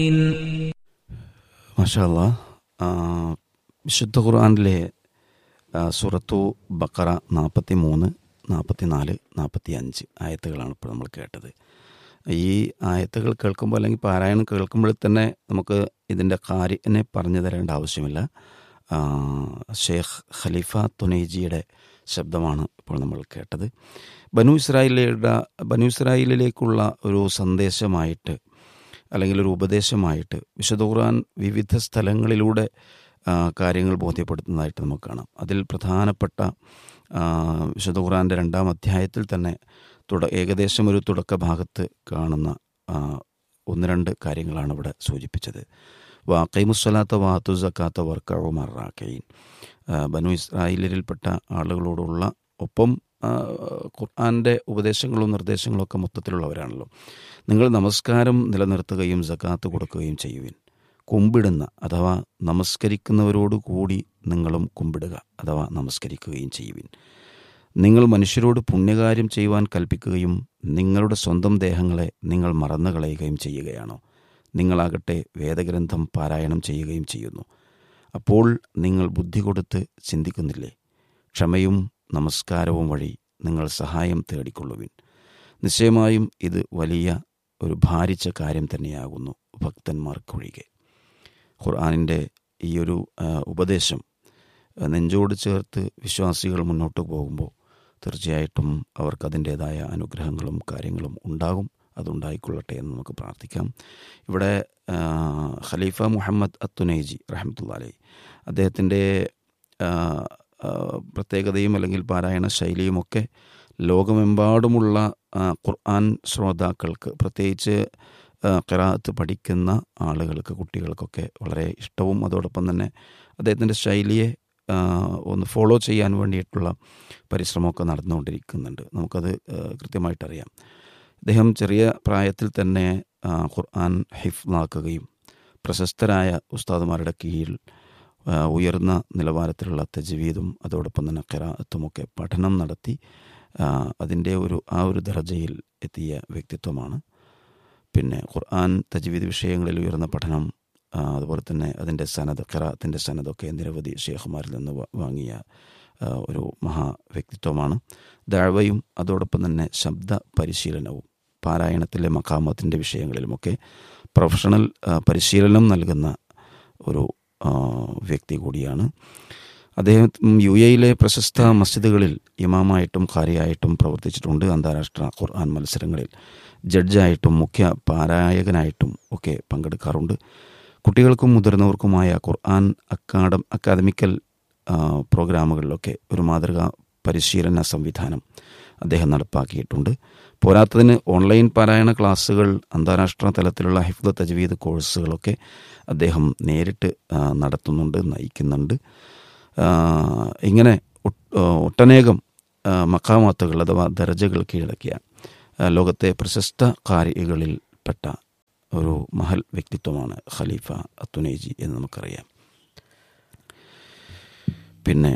മാഷാല്ല വിശുദ്ധ ഖുർആാനിലെ ആ, സൂറത്തു ബക്കറ നാൽപ്പത്തി മൂന്ന് നാൽപ്പത്തി നാല് നാൽപ്പത്തി അഞ്ച് ആയത്തുകളാണ് ഇപ്പോൾ നമ്മൾ കേട്ടത് ഈ ആയത്തുകൾ കേൾക്കുമ്പോൾ അല്ലെങ്കിൽ പാരായണം കേൾക്കുമ്പോൾ തന്നെ നമുക്ക് ഇതിൻ്റെ കാര്യനെ പറഞ്ഞു തരേണ്ട ആവശ്യമില്ല ആ, ഷെയ്ഖ് ഖലീഫ തുനൈജിയുടെ ശബ്ദമാണ് ഇപ്പോൾ നമ്മൾ കേട്ടത് ബനു ഇസ്രായേലിയുടെ ബനു ഇസ്രായേലിലേക്കുള്ള ഒരു സന്ദേശമായിട്ട് അല്ലെങ്കിൽ ഒരു ഉപദേശമായിട്ട് വിശുദ്ധ ഖുർആൻ വിവിധ സ്ഥലങ്ങളിലൂടെ ആ, കാര്യങ്ങൾ ബോധ്യപ്പെടുത്തുന്നതായിട്ട് നമുക്ക് കാണാം അതിൽ പ്രധാനപ്പെട്ട ആ, വിശുദ്ധ ഖുർആൻ്റെ രണ്ടാം അധ്യായത്തിൽ തന്നെ തുട ഏകദേശം ഒരു തുടക്ക ഭാഗത്ത് കാണുന്ന ആ, ഒന്ന് രണ്ട് കാര്യങ്ങളാണ് ഇവിടെ സൂചിപ്പിച്ചത് വാക്കൈമുസ്വലാത്ത വാത്തു സക്കാത്ത വർക്കഴു മറാക്കൈൻ ബനു ഇസ്രായേലിൽപ്പെട്ട ആളുകളോടുള്ള ഒപ്പം ആ, ഖുർആൻ്റെ ഉപദേശങ്ങളും നിർദ്ദേശങ്ങളും ഒക്കെ മൊത്തത്തിലുള്ളവരാണല്ലോ നിങ്ങൾ നമസ്കാരം നിലനിർത്തുകയും സക്കാത്ത് കൊടുക്കുകയും ചെയ്യുവിൻ കുമ്പിടുന്ന അഥവാ നമസ്കരിക്കുന്നവരോട് കൂടി നിങ്ങളും കുമ്പിടുക അഥവാ നമസ്കരിക്കുകയും ചെയ്യുവിൻ നിങ്ങൾ മനുഷ്യരോട് പുണ്യകാര്യം ചെയ്യുവാൻ കൽപ്പിക്കുകയും നിങ്ങളുടെ സ്വന്തം ദേഹങ്ങളെ നിങ്ങൾ മറന്നു കളയുകയും ചെയ്യുകയാണോ നിങ്ങളാകട്ടെ വേദഗ്രന്ഥം പാരായണം ചെയ്യുകയും ചെയ്യുന്നു അപ്പോൾ നിങ്ങൾ ബുദ്ധി കൊടുത്ത് ചിന്തിക്കുന്നില്ലേ ക്ഷമയും നമസ്കാരവും വഴി നിങ്ങൾ സഹായം തേടിക്കൊള്ളുവിൻ നിശ്ചയമായും ഇത് വലിയ ഒരു ഭാരിച്ച കാര്യം തന്നെയാകുന്നു ഭക്തന്മാർക്കൊഴികെ ഖുർആാനിൻ്റെ ഈ ഒരു ആ, ഉപദേശം ആ, നെഞ്ചോട് ചേർത്ത് വിശ്വാസികൾ മുന്നോട്ട് പോകുമ്പോൾ തീർച്ചയായിട്ടും അവർക്ക് അതിൻ്റേതായ അനുഗ്രഹങ്ങളും കാര്യങ്ങളും ഉണ്ടാകും അതുണ്ടായിക്കൊള്ളട്ടെ എന്ന് നമുക്ക് പ്രാർത്ഥിക്കാം ഇവിടെ ആ, ഖലീഫ മുഹമ്മദ് അത്തുനൈജി റഹമത്തുള്ള അലൈ അദ്ദേഹത്തിൻ്റെ ആ, ആ, പ്രത്യേകതയും അല്ലെങ്കിൽ പാരായണ ശൈലിയുമൊക്കെ ലോകമെമ്പാടുമുള്ള ആ, ഖുർആൻ ശ്രോതാക്കൾക്ക് പ്രത്യേകിച്ച് ഖിറാത്ത് പഠിക്കുന്ന ആളുകൾക്ക് കുട്ടികൾക്കൊക്കെ വളരെ ഇഷ്ടവും അതോടൊപ്പം തന്നെ അദ്ദേഹത്തിൻ്റെ ശൈലിയെ ആ, ഒന്ന് ഫോളോ ചെയ്യാൻ വേണ്ടിയിട്ടുള്ള പരിശ്രമമൊക്കെ നടന്നുകൊണ്ടിരിക്കുന്നുണ്ട് നമുക്കത് ആ, കൃത്യമായിട്ടറിയാം അദ്ദേഹം ചെറിയ പ്രായത്തിൽ തന്നെ ആ, ഖുർആൻ ഹിഫ്ലാക്കുകയും പ്രശസ്തരായ ഉസ്താദുമാരുടെ കീഴിൽ ആ, ഉയർന്ന നിലവാരത്തിലുള്ള തജ്വീദും അതോടൊപ്പം തന്നെ ഖിറാത്തുമൊക്കെ പഠനം നടത്തി ആ, അതിൻ്റെ ഒരു ആ ഒരു ദർജയിൽ എത്തിയ വ്യക്തിത്വമാണ് പിന്നെ ഖുർആൻ തജ്വീദ് വിഷയങ്ങളിൽ ഉയർന്ന പഠനം ആ, അതുപോലെ തന്നെ അതിൻ്റെ സനദ് ഖിറാത്തിൻ്റെ സനദൊക്കെ നിരവധി ഷേഖുമാരിൽ നിന്ന് വാ- വാങ്ങിയ ആ, ഒരു മഹാ വ്യക്തിത്വമാണ് ദഴവയും അതോടൊപ്പം തന്നെ ശബ്ദ പരിശീലനവും പാരായണത്തിലെ മക്കാമത്തിൻ്റെ വിഷയങ്ങളിലുമൊക്കെ പ്രൊഫഷണൽ ആ, പരിശീലനം നൽകുന്ന ഒരു ആ, വ്യക്തി കൂടിയാണ് അദ്ദേഹം യു എയിലെ പ്രശസ്ത മസ്ജിദുകളിൽ ഇമാമായിട്ടും ഖാരിയായിട്ടും പ്രവർത്തിച്ചിട്ടുണ്ട് അന്താരാഷ്ട്ര ഖുർആൻ മത്സരങ്ങളിൽ ജഡ്ജായിട്ടും മുഖ്യ പാരായകനായിട്ടും ഒക്കെ പങ്കെടുക്കാറുണ്ട് കുട്ടികൾക്കും മുതിർന്നവർക്കുമായ ഖുർആൻ അക്കാഡം അക്കാദമിക്കൽ ആ, പ്രോഗ്രാമുകളിലൊക്കെ ഒരു മാതൃകാ പരിശീലന സംവിധാനം അദ്ദേഹം നടപ്പാക്കിയിട്ടുണ്ട് പോരാത്തതിന് ഓൺലൈൻ പാരായണ ക്ലാസ്സുകൾ അന്താരാഷ്ട്ര തലത്തിലുള്ള ഹിഫ്ദ തജ്വീദ് കോഴ്സുകളൊക്കെ അദ്ദേഹം നേരിട്ട് ആ, നടത്തുന്നുണ്ട് നയിക്കുന്നുണ്ട് ആ, ഇങ്ങനെ ഒട്ട്- ആ, ഒട്ടനേകം ആ, മക്കാമാത്തുകൾ അഥവാ ദർജകൾ കീഴടക്കിയ ആ, ലോകത്തെ പ്രശസ്ത കാരികളിൽപ്പെട്ട ഒരു മഹൽ വ്യക്തിത്വമാണ് ഖലീഫ അത്തുനേജി എന്ന് നമുക്കറിയാം പിന്നെ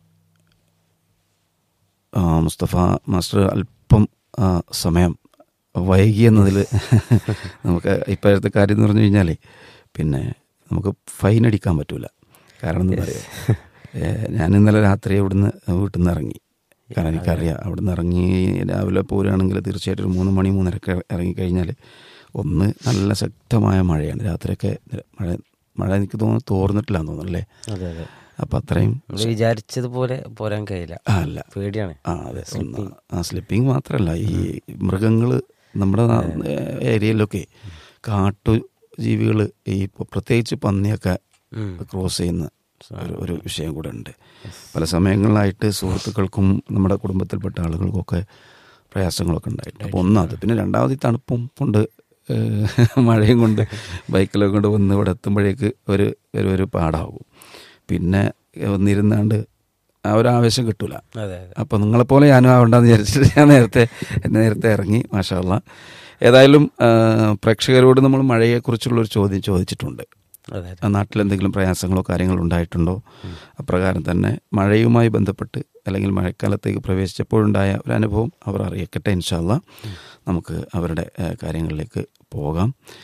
ആ, മുസ്തഫ മാസ്റ്റർ അല്പം ആ, സമയം വൈകിയെന്നതിൽ നമുക്ക് ഇപ്പോഴത്തെ കാര്യം എന്ന് പറഞ്ഞു കഴിഞ്ഞാൽ പിന്നെ നമുക്ക് ഫൈൻ അടിക്കാൻ പറ്റൂല കാരണം എന്താ പറയുക ഞാൻ ഇന്നലെ രാത്രി അവിടുന്ന് വീട്ടിൽ നിന്ന് ഇറങ്ങി കാരണം എനിക്കറിയാം അവിടുന്ന് ഇറങ്ങി രാവിലെ പോരുകയാണെങ്കിൽ തീർച്ചയായിട്ടും ഒരു മൂന്ന് മണി മൂന്നരക്ക് ഇറങ്ങിക്കഴിഞ്ഞാൽ ഒന്ന് നല്ല ശക്തമായ മഴയാണ് രാത്രിയൊക്കെ മഴ മഴ എനിക്ക് തോന്നുന്നു തോർന്നിട്ടില്ലാന്ന് തോന്നുന്നു അല്ലേ അതെ അതെ അപ്പം അത്രയും നമ്മള് വിചാരിച്ചതുപോലെ പോരാൻ കഴിയില്ല ആ, അല്ല പേടിയാണ് ആ അതെ ഒന്ന് ആ സ്ലിപ്പിംഗ് മാത്രമല്ല ഈ മൃഗങ്ങൾ നമ്മുടെ നാ- ഏരിയയിലൊക്കെ കാട്ടു ജീവികൾ ഈ ഇപ്പൊ പ്രത്യേകിച്ച് പന്നിയൊക്കെ ഉം. ക്രോസ് ചെയ്യുന്ന ഒരു ഒരു വിഷയം കൂടെ ഉണ്ട് പല സമയങ്ങളിലായിട്ട് സുഹൃത്തുക്കൾക്കും നമ്മുടെ കുടുംബത്തിൽപ്പെട്ട ആളുകൾക്കൊക്കെ പ്രയാസങ്ങളൊക്കെ ഉണ്ടായിട്ടുണ്ട് അപ്പോൾ ഒന്നത് പിന്നെ രണ്ടാമത് ഈ തണുപ്പും കൊണ്ട് ഏഹ്, മഴയും കൊണ്ട് ബൈക്കിലൊക്കെ കൊണ്ട് വന്ന് ഇവിടെ എത്തുമ്പോഴേക്ക് ഒരു ഒരു ഒരു പാടാവും പിന്നെ വന്നിരുന്നാണ്ട് ആ ഒരു ആവേശം കിട്ടൂല അതെ അതെ അപ്പോൾ നിങ്ങളെപ്പോലെ ഞാനും ആവണ്ടെന്ന് വിചാരിച്ചിട്ട് ഞാൻ നേരത്തെ നേരത്തെ ഇറങ്ങി മാഷാല്ല ഏതായാലും ആ, പ്രേക്ഷകരോട് നമ്മൾ മഴയെക്കുറിച്ചുള്ളൊരു ചോദ്യം ചോദിച്ചിട്ടുണ്ട് അതെ ആ നാട്ടിൽ എന്തെങ്കിലും പ്രയാസങ്ങളോ കാര്യങ്ങളോ ഉണ്ടായിട്ടുണ്ടോ അപ്രകാരം തന്നെ മഴയുമായി ബന്ധപ്പെട്ട് അല്ലെങ്കിൽ മഴക്കാലത്തേക്ക് പ്രവേശിച്ചപ്പോഴുണ്ടായ ഒരു അനുഭവം അവർ അറിയിക്കട്ടെ ഇൻഷാല്ല നമുക്ക് അവരുടെ ആ, കാര്യങ്ങളിലേക്ക് പോകാം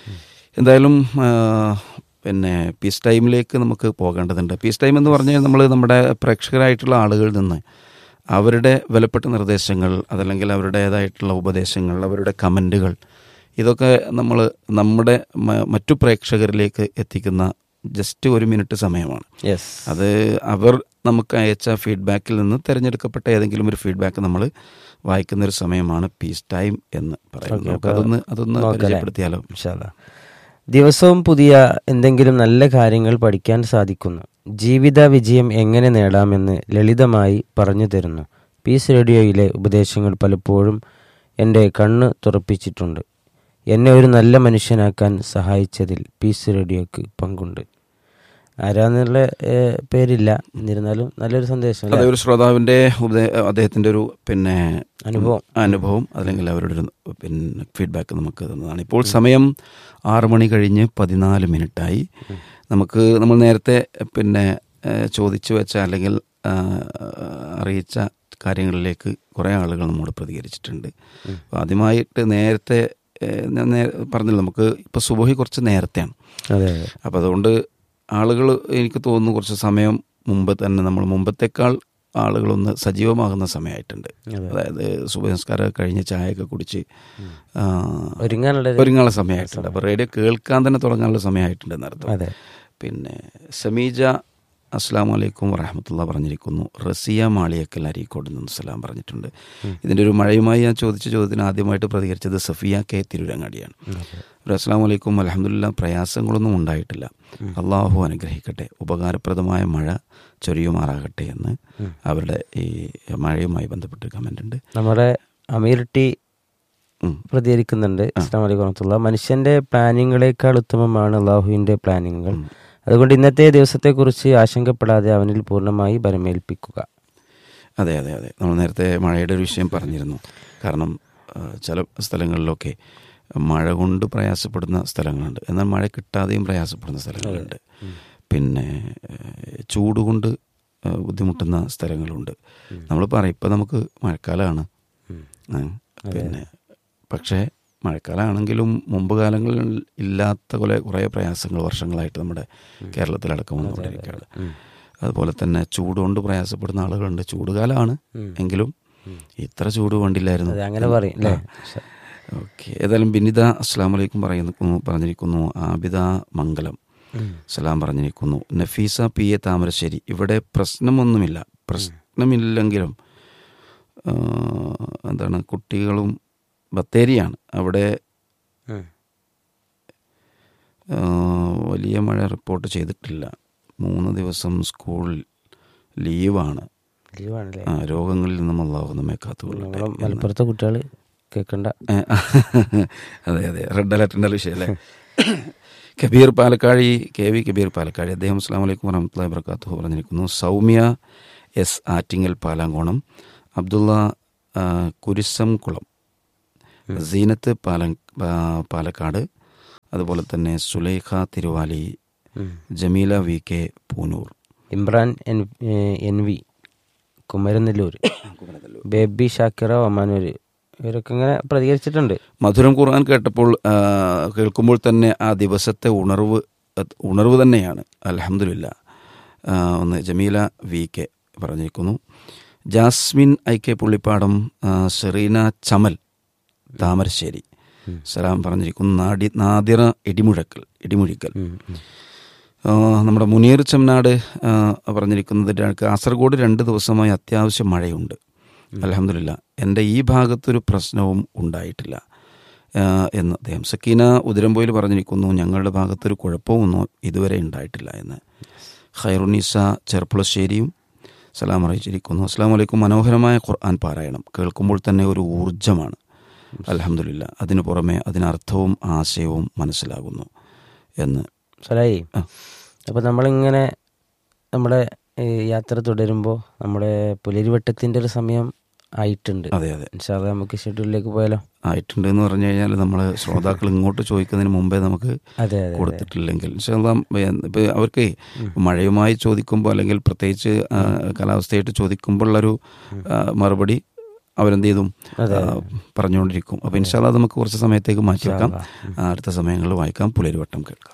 എന്തായാലും ആ, പിന്നെ പീസ് ടൈമിലേക്ക് നമുക്ക് പോകേണ്ടതുണ്ട് പീസ് ടൈം എന്ന് പറഞ്ഞാൽ നമ്മൾ നമ്മുടെ പ്രേക്ഷകരായിട്ടുള്ള ആളുകളിൽ നിന്ന് അവരുടെ വിലപ്പെട്ട നിർദ്ദേശങ്ങൾ അതല്ലെങ്കിൽ അവരുടേതായിട്ടുള്ള ഉപദേശങ്ങൾ അവരുടെ കമൻറ്റുകൾ ഇതൊക്കെ നമ്മൾ നമ്മുടെ മ- മറ്റു പ്രേക്ഷകരിലേക്ക് എത്തിക്കുന്ന ജസ്റ്റ് ഒരു മിനിറ്റ് സമയമാണ് യെസ് അത് അവർ നമുക്ക് അയച്ച ഫീഡ്ബാക്കിൽ നിന്ന് തിരഞ്ഞെടുക്കപ്പെട്ട ഏതെങ്കിലും ഒരു ഫീഡ്ബാക്ക് നമ്മൾ വായിക്കുന്ന ഒരു സമയമാണ് പീസ് ടൈം എന്ന് പറയുന്നത് Okay, നമുക്ക് അപ്പൊ അതൊന്ന് അതൊന്ന് നോക്കാം അല്ലേ? പരിചയപ്പെടുത്തിയാലോ ഇൻഷാല്ലാ. ദിവസവും പുതിയ എന്തെങ്കിലും നല്ല കാര്യങ്ങൾ പഠിക്കാൻ സാധിക്കുന്നു ജീവിത വിജയം എങ്ങനെ നേടാമെന്ന് ലളിതമായി പറഞ്ഞു തരുന്നു പീസ് റേഡിയോയിലെ ഉപദേശങ്ങൾ പലപ്പോഴും എൻ്റെ കണ്ണ് തുറപ്പിച്ചിട്ടുണ്ട് എന്നെ ഒരു നല്ല മനുഷ്യനാക്കാൻ സഹായിച്ചതിൽ പീസ് റേഡിയോക്ക് പങ്കുണ്ട് ആരാന്നുള്ള ഏഹ്, പേരില്ല എന്നിരുന്നാലും നല്ലൊരു സന്ദേശം അല്ലേ? അതെ ഒരു ശ്രോതാവിന്റെ ഉപദേ- അദ്ദേഹത്തിന്റെ ഒരു പിന്നെ അനുഭവം. അനുഭവം അല്ലെങ്കിൽ അവരുടെ ഒരു പിന്നെ ഫീഡ്ബാക്ക് നമുക്ക് തന്നതാണ് ഇപ്പോൾ സമയം ആറ് മണി കഴിഞ്ഞ് പതിനാല് മിനിറ്റായി നമുക്ക് നമ്മൾ നേരത്തെ പിന്നെ ഏഹ്, ചോദിച്ചു വെച്ച അല്ലെങ്കിൽ ആ, അറിയിച്ച കാര്യങ്ങളിലേക്ക് കുറേ ആളുകൾ നമ്മോട് പ്രതികരിച്ചിട്ടുണ്ട് അപ്പോൾ ആദ്യമായിട്ട് നേരത്തെ ഏഹ്, ഞാൻ നേ- പറഞ്ഞല്ലോ നമുക്ക് ഇപ്പോൾ സുബഹി കുറച്ച് നേരത്തെയാണ് അതെ അതെ അപ്പോൾ അതുകൊണ്ട് ആളുകൾ എനിക്ക് തോന്നുന്നു കുറച്ച് സമയം മുമ്പ് തന്നെ നമ്മൾ മുമ്പത്തേക്കാൾ ആളുകളൊന്ന് സജീവമാകുന്ന സമയമായിട്ടുണ്ട് അതെ. അതായത് സുബഹംസ്കാരം കഴിഞ്ഞ് ചായയൊക്കെ കുടിച്ച് ആ, ഒരുങ്ങാനുള്ള ഒരു- ഒരുങ്ങാനുള്ള സമയമായിട്ടുണ്ട് അപ്പോൾ റേഡിയോ കേൾക്കാൻ തന്നെ തുടങ്ങാനുള്ള സമയമായിട്ടുണ്ട് എന്നർത്ഥം അതെ പിന്നെ സമീജ അസ്സാം വലൈക്കും വറഹമത്തുള്ള പറഞ്ഞിരിക്കുന്നു റസിയ മാളിയക്കൽ അരീക്കോട് നിന്ന് സലാം പറഞ്ഞിട്ടുണ്ട് ഇതിൻ്റെ ഒരു മഴയുമായി ഞാൻ ചോദിച്ച ചോദ്യത്തിന് ആദ്യമായിട്ട് പ്രതികരിച്ചത് സഫിയ കെ തിരുരങ്ങാടിയാണ് ഒരു അസ്സാം വലൈക്കും അലഹമുല്ല പ്രയാസങ്ങളൊന്നും ഉണ്ടായിട്ടില്ല അള്ളാഹു അനുഗ്രഹിക്കട്ടെ ഉപകാരപ്രദമായ മഴ ചൊരിയുമാറാകട്ടെ എന്ന് അവരുടെ ഈ മഴയുമായി ബന്ധപ്പെട്ട് കമൻ്റ് ഉണ്ട് നമ്മുടെ അമീർ ടി ഉം. പ്രതികരിക്കുന്നുണ്ട് അസ്ലാം വലൈക്കും വറഹ്മത്തുള്ളാഹി. മനുഷ്യന്റെ പ്ലാനിങ്ങുകളേക്കാൾ ഉത്തമമാണ് അള്ളാഹുവിന്റെ പ്ലാനിങ്ങുകൾ അതുകൊണ്ട് ഇന്നത്തെ ദിവസത്തെക്കുറിച്ച് ആശങ്കപ്പെടാതെ അവനിൽ പൂർണ്ണമായി ബലമേൽപ്പിക്കുക അതെ അതെ അതെ നമ്മൾ നേരത്തെ മഴയുടെ ഒരു വിഷയം പറഞ്ഞിരുന്നു കാരണം ആ, ചില സ്ഥലങ്ങളിലൊക്കെ മഴ കൊണ്ട് പ്രയാസപ്പെടുന്ന സ്ഥലങ്ങളുണ്ട് എന്നാൽ മഴ കിട്ടാതെയും പ്രയാസപ്പെടുന്ന സ്ഥലങ്ങളുണ്ട് പിന്നെ ഏഹ്, ചൂട് കൊണ്ട് ഏഹ്, ബുദ്ധിമുട്ടുന്ന സ്ഥലങ്ങളുണ്ട് നമ്മൾ പറയും ഇപ്പം നമുക്ക് മഴക്കാലമാണ് ആ, പിന്നെ പക്ഷേ മഴക്കാലമാണെങ്കിലും മുമ്പ് കാലങ്ങളിൽ ഇല്ലാത്ത കുറെ കുറേ പ്രയാസങ്ങൾ വർഷങ്ങളായിട്ട് നമ്മുടെ കേരളത്തിലടക്കം വന്നുകൊണ്ടിരിക്കുകയാണ് അതുപോലെ തന്നെ ചൂട് കൊണ്ട് പ്രയാസപ്പെടുന്ന ആളുകളുണ്ട് ചൂടുകാലമാണ് എങ്കിലും ഇത്ര ചൂട് വേണ്ടില്ലായിരുന്നു അതെ അങ്ങനെ പറയും അല്ലേ ഓക്കെ ഏതായാലും ബിനിത അസ്സാം വലൈക്കും പറയുന്നു പറഞ്ഞിരിക്കുന്നു ആബിദ മംഗലം സലാം പറഞ്ഞിരിക്കുന്നു നഫീസ പി എ താമരശ്ശേരി ഇവിടെ പ്രശ്നമൊന്നുമില്ല പ്രശ്നമില്ലെങ്കിലും ആ, എന്താണ് കുട്ടികളും ബത്തേരിയാണ് അവിടെ ഉം. ആ, വലിയ മഴ റിപ്പോർട്ട് ചെയ്തിട്ടില്ല മൂന്ന് ദിവസം സ്കൂൾ ലീവാണ് ലീവാണല്ലേ ആ, രോഗങ്ങളിൽ നിന്നും അള്ളാഹു നമ്മെ കാത്തുകൊള്ളട്ടെ നമ്മളെ മലപ്പുറത്തെ കുട്ടികൾ കേൾക്കണ്ട ഏ, അതെ അതെ റെഡ് അലർട്ടിൻ്റെ വിഷയം അല്ലേ കബീർ പാലക്കാഴി കെ വി കബീർ പാലക്കാഴി അദ്ദേഹം അസ്സാം വലൈക്കും വറഹമത്തല്ലാ വർക്കാത്തു പറഞ്ഞിരിക്കുന്നു സൗമ്യ എസ് ആറ്റിങ്ങൽ പാലാങ്കോണം അബ്ദുള്ള ആ, കുരിശംകുളം സീനത്ത് പാല പാ- പാലക്കാട് അതുപോലെ തന്നെ സുലൈഖ തിരുവാലി ഉം. Jameela V K Poonoor Imran N A, N V Kumaranellur Baby Shakira Omanoor ഇവരൊക്കെ ഇങ്ങനെ പ്രതികരിച്ചിട്ടുണ്ട് മധുരം ഖുർആൻ കേട്ടപ്പോൾ ആ, കേൾക്കുമ്പോൾ തന്നെ ആ ദിവസത്തെ ഉണർവ് അത് ഉണർവ് തന്നെയാണ് അലഹമില്ല ഒന്ന് ജമീല വി കെ പറഞ്ഞിരിക്കുന്നു ജാസ്മിൻ ഐ കെ പുള്ളിപ്പാടം ആ, ഷെറീന ചമൽ താമരശ്ശേരി സലാം പറഞ്ഞിരിക്കുന്നു നാടി നാദിറ ഇടിമുഴക്കൽ ഇടിമുഴിക്കൽ ഉം, ഉം. ആ, നമ്മുടെ മുനീർ ചെമ്മനാട് ആ, പറഞ്ഞിരിക്കുന്നത് ര- കാസർഗോഡ് രണ്ട് ദിവസമായി അത്യാവശ്യം മഴയുണ്ട് അലഹമില്ല എൻ്റെ ഈ ഭാഗത്തൊരു പ്രശ്നവും ഉണ്ടായിട്ടില്ല ആ, എന്ന് അദ്ദേഹം സക്കീന ഉതിരമ്പോയിൽ പറഞ്ഞിരിക്കുന്നു ഞങ്ങളുടെ ഭാഗത്തൊരു കുഴപ്പമൊന്നും ഇതുവരെ ഉണ്ടായിട്ടില്ല എന്ന് ഖൈറുനിസ ചെർപ്പുളശ്ശേരിയും സലാം അറിയിച്ചിരിക്കുന്നു അസ്സാം വലൈക്കും മനോഹരമായ ഖുർആൻ പാരായണം കേൾക്കുമ്പോൾ തന്നെ ഒരു ഊർജമാണ് അലഹമില്ല അതിനു പുറമെ അതിനർത്ഥവും ആശയവും മനസ്സിലാകുന്നു എന്ന് സലായി ആ. അപ്പോൾ നമ്മളിങ്ങനെ നമ്മുടെ ഈ യാത്ര തുടരുമ്പോൾ നമ്മുടെ പുലരിവട്ടത്തിൻ്റെ ഒരു സമയം ആയിട്ടുണ്ട് അതെ അതെ ഇൻഷാല്ല നമുക്ക് ഷെഡ്യൂളിലേക്ക് പോയാലോ ആയിട്ടുണ്ട് എന്ന് പറഞ്ഞു കഴിഞ്ഞാൽ നമ്മൾ ശ്രോതാക്കൾ ഇങ്ങോട്ട് ചോദിക്കുന്നതിന് മുമ്പേ നമുക്ക് അതെ അതെ കൊടുത്തിട്ടില്ലെങ്കിൽ ഇപ്പം അവർക്ക് മഴയുമായി ചോദിക്കുമ്പോൾ അല്ലെങ്കിൽ പ്രത്യേകിച്ച് ആ, കാലാവസ്ഥയായിട്ട് ചോദിക്കുമ്പോഴുള്ളൊരു ആ, മറുപടി അവരെന്ത് ചെയ്തും ആ, പറഞ്ഞുകൊണ്ടിരിക്കും അപ്പോൾ ഇൻഷാല്ല നമുക്ക് കുറച്ച് സമയത്തേക്ക് മാറ്റി വെക്കാം ആ, അടുത്ത സമയങ്ങളിൽ വായിക്കാം പുലരിവട്ടം കേൾക്കാം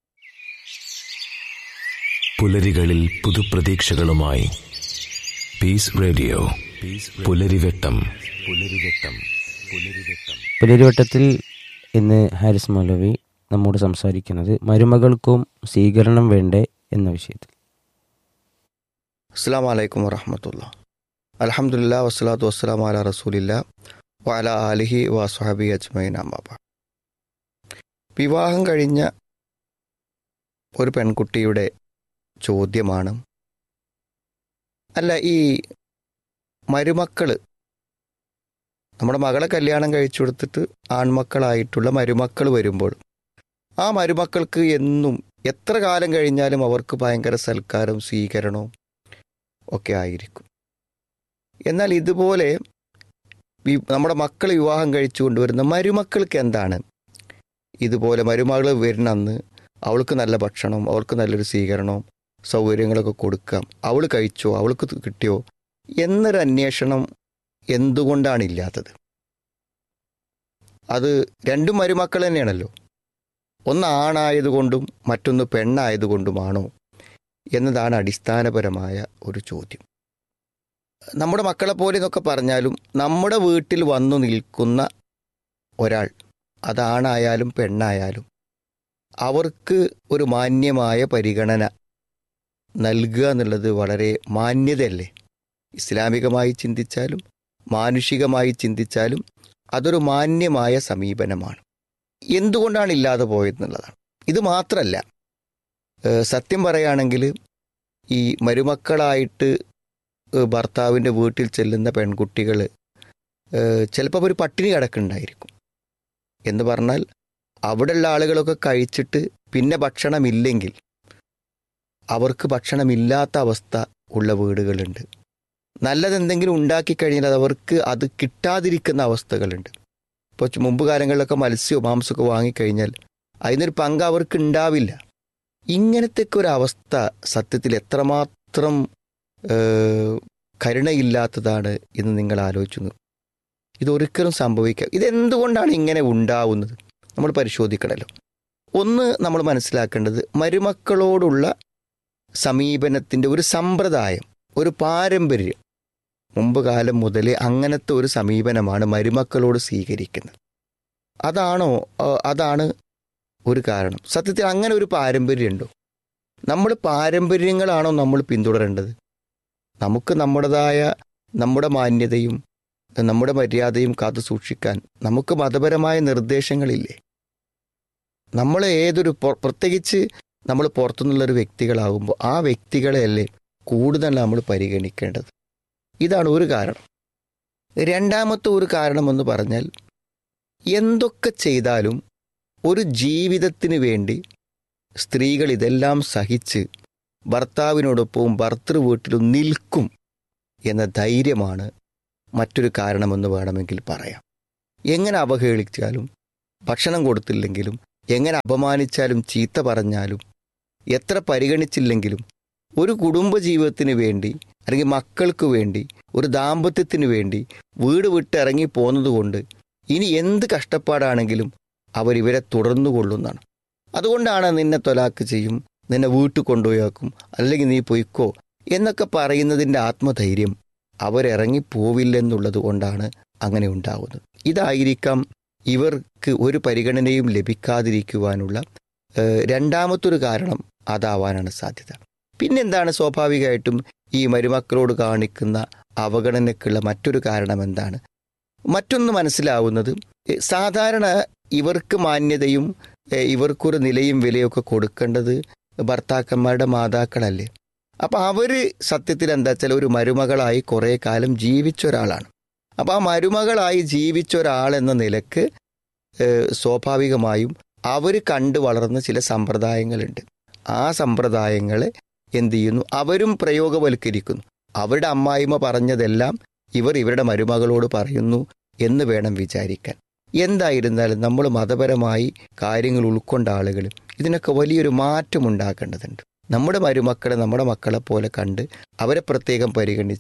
പുലരികളിൽ പുതുപ്രതീക്ഷകളുമായി പീസ് റേഡിയോ പുലരിവെട്ടം പുലരിവെട്ടം പുലരിവെട്ടം പുലരിവട്ടത്തിൽ ഇന്ന് ഹാരിസ് മൗലവി നമ്മോട് സംസാരിക്കുന്നത് മരുമകൾക്കും സ്വീകരണം വേണ്ടേ എന്ന വിഷയത്തിൽ അസ്സാം വലൈക്കും വറഹമത്തുള്ള അലഹമുല്ല വസ്സലാത്തു വസ്സലാം അല റസൂലില്ല വല ആലിഹി വസ്ഹാബി അജ്മൈൻ അമ്മാബ വിവാഹം കഴിഞ്ഞ ഒരു പെൺകുട്ടിയുടെ ചോദ്യമാണ് അല്ല ഈ മരുമക്കള് നമ്മുടെ മകളെ കല്യാണം കഴിച്ചു കൊടുത്തിട്ട് ആൺമക്കളായിട്ടുള്ള മരുമക്കൾ വരുമ്പോൾ ആ മരുമക്കൾക്ക് എന്നും എത്ര കാലം കഴിഞ്ഞാലും അവർക്ക് ഭയങ്കര സൽക്കാരം സ്വീകരണവും ഒക്കെ ആയിരിക്കും എന്നാൽ ഇതുപോലെ വി- നമ്മുടെ മക്കൾ വിവാഹം കഴിച്ചു കൊണ്ടുവരുന്ന മരുമക്കൾക്ക് എന്താണ് ഇതുപോലെ മരുമകൾ വരുന്ന അന്ന് അവൾക്ക് നല്ല ഭക്ഷണം അവൾക്ക് നല്ലൊരു സ്വീകരണവും സൗകര്യങ്ങളൊക്കെ കൊടുക്കാം അവൾ കഴിച്ചോ അവൾക്ക് ത് കിട്ടിയോ എന്നൊരു അന്വേഷണം എന്തുകൊണ്ടാണ് ഇല്ലാത്തത് അത് രണ്ടും മരുമക്കൾ തന്നെയാണല്ലോ ഒന്ന് ആണായതുകൊണ്ടും മറ്റൊന്ന് പെണ്ണായതുകൊണ്ടുമാണോ എന്നതാണ് അടിസ്ഥാനപരമായ ഒരു ചോദ്യം നമ്മുടെ മക്കളെ പോലെ എന്നൊക്കെ പറഞ്ഞാലും നമ്മുടെ വീട്ടിൽ വന്നു നിൽക്കുന്ന ഒരാൾ അതാണായാലും പെണ്ണായാലും അവർക്ക് ഒരു മാന്യമായ പരിഗണന നൽകുക എന്നുള്ളത് വളരെ മാന്യതയല്ലേ ഇസ്ലാമികമായി ചിന്തിച്ചാലും മാനുഷികമായി ചിന്തിച്ചാലും അതൊരു മാന്യമായ സമീപനമാണ് എന്തുകൊണ്ടാണ് ഇല്ലാതെ പോയതെന്നുള്ളതാണ് ഇത് മാത്രമല്ല ഏഹ് സത്യം പറയുകയാണെങ്കിൽ ഈ മരുമക്കളായിട്ട് ഏഹ് ഭർത്താവിൻ്റെ വീട്ടിൽ ചെല്ലുന്ന പെൺകുട്ടികൾ ചിലപ്പോൾ ഒരു പട്ടിണി കിടക്കുന്നുണ്ടായിരിക്കും എന്ന് പറഞ്ഞാൽ അവിടെയുള്ള ആളുകളൊക്കെ കഴിച്ചിട്ട് പിന്നെ ഭക്ഷണമില്ലെങ്കിൽ അവർക്ക് ഭക്ഷണമില്ലാത്ത അവസ്ഥ ഉള്ള വീടുകളുണ്ട് നല്ലതെന്തെങ്കിലും ഉണ്ടാക്കി കഴിഞ്ഞാൽ അത് അവർക്ക് അത് കിട്ടാതിരിക്കുന്ന അവസ്ഥകളുണ്ട് ഇപ്പോൾ മുമ്പ് കാലങ്ങളിലൊക്കെ മത്സ്യമോ മാംസമൊക്കെ വാങ്ങിക്കഴിഞ്ഞാൽ അതിനൊരു പങ്ക് അവർക്ക് ഉണ്ടാവില്ല ഇങ്ങനത്തെ ഒരു അവസ്ഥ സത്യത്തിൽ എത്രമാത്രം ഏഹ്, കരുണയില്ലാത്തതാണ് എന്ന് നിങ്ങൾ ആലോചിച്ചു ഇതൊരിക്കലും സംഭവിക്കാം ഇതെന്തുകൊണ്ടാണ് ഇങ്ങനെ ഉണ്ടാവുന്നത് നമ്മൾ പരിശോധിക്കണമല്ലോ ഒന്ന് നമ്മൾ മനസ്സിലാക്കേണ്ടത് മരുമക്കളോടുള്ള സമീപനത്തിൻ്റെ ഒരു സമ്പ്രദായം ഒരു പാരമ്പര്യം മുമ്പ് കാലം മുതലേ അങ്ങനത്തെ ഒരു സമീപനമാണ് മരുമക്കളോട് സ്വീകരിക്കുന്നത് അതാണോ ആ, അതാണ് ഒരു കാരണം സത്യത്തിൽ അങ്ങനെ ഒരു പാരമ്പര്യമുണ്ടോ നമ്മൾ പാരമ്പര്യങ്ങളാണോ നമ്മൾ പിന്തുടരേണ്ടത് നമുക്ക് നമ്മുടേതായ നമ്മുടെ മാന്യതയും നമ്മുടെ മര്യാദയും കാത്തു സൂക്ഷിക്കാൻ നമുക്ക് മതപരമായ നിർദ്ദേശങ്ങളില്ലേ നമ്മൾ ഏതൊരു പൊ- പ്രത്യേകിച്ച് നമ്മൾ പുറത്തുനിന്നുള്ളൊരു വ്യക്തികളാകുമ്പോൾ ആ വ്യക്തികളെയല്ലേ കൂടുതൽ നമ്മൾ പരിഗണിക്കേണ്ടത് ഇതാണ് ഒരു കാരണം രണ്ടാമത്തെ ഒരു കാരണമെന്ന് പറഞ്ഞാൽ എന്തൊക്കെ ചെയ്താലും ഒരു ജീവിതത്തിന് വേണ്ടി സ്ത്രീകൾ ഇതെല്ലാം സഹിച്ച് ഭർത്താവിനോടൊപ്പവും ഭർത്തൃ വീട്ടിലും നിൽക്കും എന്ന ധൈര്യമാണ് മറ്റൊരു കാരണമെന്ന് വേണമെങ്കിൽ പറയാം എങ്ങനെ അവഹേളിച്ചാലും ഭക്ഷണം കൊടുത്തില്ലെങ്കിലും എങ്ങനെ അപമാനിച്ചാലും ചീത്ത പറഞ്ഞാലും എത്ര പരിഗണിച്ചില്ലെങ്കിലും ഒരു കുടുംബജീവിതത്തിന് വേണ്ടി അല്ലെങ്കിൽ മക്കൾക്ക് വേണ്ടി ഒരു ദാമ്പത്യത്തിന് വേണ്ടി വീട് വിട്ട് ഇറങ്ങി പോകുന്നതുകൊണ്ട് ഇനി എന്ത് കഷ്ടപ്പാടാണെങ്കിലും അവരിവരെ തുടർന്നു കൊള്ളുന്നതാണ് അതുകൊണ്ടാണ് നിന്നെ തൊലാക്ക് ചെയ്യും നിന്നെ വീട്ടിൽ കൊണ്ടുപോയാക്കും അല്ലെങ്കിൽ നീ പൊയ്ക്കോ എന്നൊക്കെ പറയുന്നതിൻ്റെ ആത്മധൈര്യം അവരിറങ്ങി പോവില്ലെന്നുള്ളത് കൊണ്ടാണ് അങ്ങനെ ഉണ്ടാകുന്നത് ഇതായിരിക്കാം ഇവർക്ക് ഒരു പരിഗണനയും ലഭിക്കാതിരിക്കുവാനുള്ള ഏഹ്, രണ്ടാമത്തൊരു കാരണം അതാവാനാണ് സാധ്യത പിന്നെന്താണ് സ്വാഭാവികമായിട്ടും ഈ മരുമക്കളോട് കാണിക്കുന്ന അവഗണനയ്ക്കുള്ള മറ്റൊരു കാരണം എന്താണ് മറ്റൊന്ന് മനസ്സിലാവുന്നത് ഏ, സാധാരണ ഇവർക്ക് മാന്യതയും ഏ, ഇവർക്കൊരു നിലയും വിലയൊക്കെ കൊടുക്കേണ്ടത് ഭർത്താക്കന്മാരുടെ മാതാക്കളല്ലേ അപ്പൊ അവര് സത്യത്തിൽ എന്താ വെച്ചാൽ ഒരു മരുമകളായി കുറെ കാലം ജീവിച്ച ഒരാളാണ് അപ്പൊ ആ മരുമകളായി ജീവിച്ച ഒരാൾ എന്ന നിലക്ക് ഏഹ്, സ്വാഭാവികമായും അവർ കണ്ടു വളർന്ന ചില സമ്പ്രദായങ്ങളുണ്ട് ആ സമ്പ്രദായങ്ങളെ എന്ത് ചെയ്യുന്നു അവരും പ്രയോഗവൽക്കരിക്കുന്നു അവരുടെ അമ്മായിമ്മ പറഞ്ഞതെല്ലാം ഇവർ ഇവരുടെ മരുമകളോട് പറയുന്നു എന്ന് വേണം വിചാരിക്കാൻ എന്തായിരുന്നാലും നമ്മൾ മതപരമായി കാര്യങ്ങൾ ഉൾക്കൊണ്ട ആളുകൾ ഇതിനൊക്കെ വലിയൊരു മാറ്റം ഉണ്ടാക്കേണ്ടതുണ്ട് നമ്മുടെ മരുമക്കളെ നമ്മുടെ മക്കളെ പോലെ കണ്ട് അവരെ പ്രത്യേകം പരിഗണിച്ച്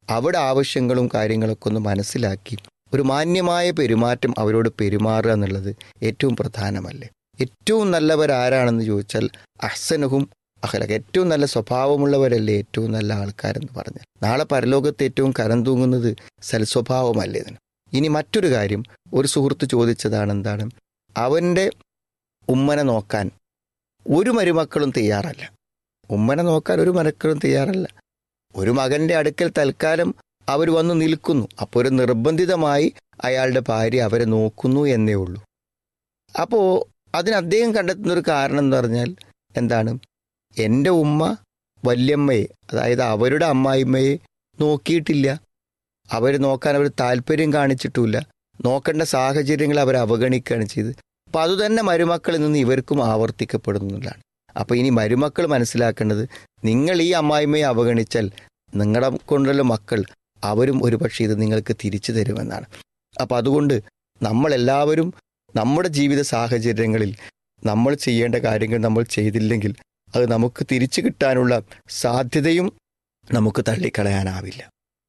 അവിടെ ആവശ്യങ്ങളും കാര്യങ്ങളൊക്കെ ഒന്ന് മനസ്സിലാക്കി ഒരു മാന്യമായ പെരുമാറ്റം അവരോട് പെരുമാറുക എന്നുള്ളത് ഏറ്റവും പ്രധാനമല്ലേ ഏറ്റവും നല്ലവരാരാണെന്ന് ചോദിച്ചാൽ അഹ്സനഹും അഹലക ഏറ്റവും നല്ല സ്വഭാവമുള്ളവരല്ലേ ഏറ്റവും നല്ല ആൾക്കാരെന്ന് പറഞ്ഞാൽ നാളെ പരലോകത്ത് ഏറ്റവും കരം തൂങ്ങുന്നത് സൽസ്വഭാവമല്ലേ ഇതിന് ഇനി മറ്റൊരു കാര്യം ഒരു സുഹൃത്ത് ചോദിച്ചതാണ് എന്താണ് അവൻ്റെ ഉമ്മനെ നോക്കാൻ ഒരു മരുമക്കളും തയ്യാറല്ല ഉമ്മനെ നോക്കാൻ ഒരു മരക്കളും തയ്യാറല്ല ഒരു മകന്റെ അടുക്കൽ തൽക്കാലം അവർ വന്ന് നിൽക്കുന്നു അപ്പോൾ ഒരു നിർബന്ധിതമായി അയാളുടെ ഭാര്യ അവരെ നോക്കുന്നു എന്നേ ഉള്ളൂ അപ്പോൾ അതിന് അദ്ദേഹം കണ്ടെത്തുന്ന ഒരു കാരണം എന്ന് പറഞ്ഞാൽ എന്താണ് എൻ്റെ ഉമ്മ വല്യമ്മയെ അതായത് അവരുടെ അമ്മായിമ്മയെ നോക്കിയിട്ടില്ല അവർ നോക്കാൻ അവർ താല്പര്യം കാണിച്ചിട്ടുമില്ല നോക്കേണ്ട സാഹചര്യങ്ങൾ അവർ അവഗണിക്കുകയാണ് ചെയ്ത് അപ്പം അതുതന്നെ മരുമക്കളിൽ നിന്ന് ഇവർക്കും ആവർത്തിക്കപ്പെടുന്നതാണ് അപ്പോൾ ഇനി മരുമക്കൾ മനസ്സിലാക്കേണ്ടത് നിങ്ങൾ ഈ അമ്മായിമ്മയെ അവഗണിച്ചാൽ നിങ്ങളുടെ കൊണ്ടുള്ള മക്കൾ അവരും ഒരുപക്ഷെ ഇത് നിങ്ങൾക്ക് തിരിച്ചു തരുമെന്നാണ് അപ്പം അതുകൊണ്ട് നമ്മളെല്ലാവരും നമ്മുടെ ജീവിത സാഹചര്യങ്ങളിൽ നമ്മൾ ചെയ്യേണ്ട കാര്യങ്ങൾ നമ്മൾ ചെയ്തില്ലെങ്കിൽ അത് നമുക്ക് തിരിച്ചു കിട്ടാനുള്ള സാധ്യതയും നമുക്ക് തള്ളിക്കളയാനാവില്ല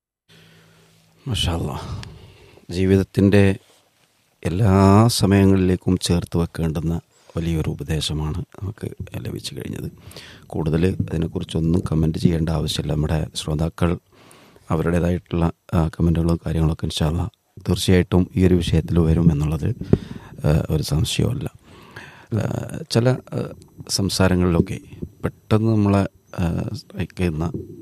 മഷാല്ല ജീവിതത്തിൻ്റെ എല്ലാ സമയങ്ങളിലേക്കും ചേർത്ത് വെക്കേണ്ടുന്ന വലിയൊരു ഉപദേശമാണ് നമുക്ക് ലഭിച്ചു കഴിഞ്ഞത് കൂടുതൽ അതിനെക്കുറിച്ചൊന്നും കമൻറ്റ് ചെയ്യേണ്ട ആവശ്യമില്ല നമ്മുടെ ശ്രോതാക്കൾ അവരുടേതായിട്ടുള്ള ആ, കമൻറ്റുകളും കാര്യങ്ങളൊക്കെ ഇൻഷാല്ല തീർച്ചയായിട്ടും ഈ ഒരു വിഷയത്തിൽ വരും എന്നുള്ളത് ആ, ഒരു സംശയമല്ല ആ, ചില ആ, സംസാരങ്ങളിലൊക്കെ പെട്ടെന്ന് നമ്മളെ സ്ട്രൈക്ക് ചെയ്യുന്ന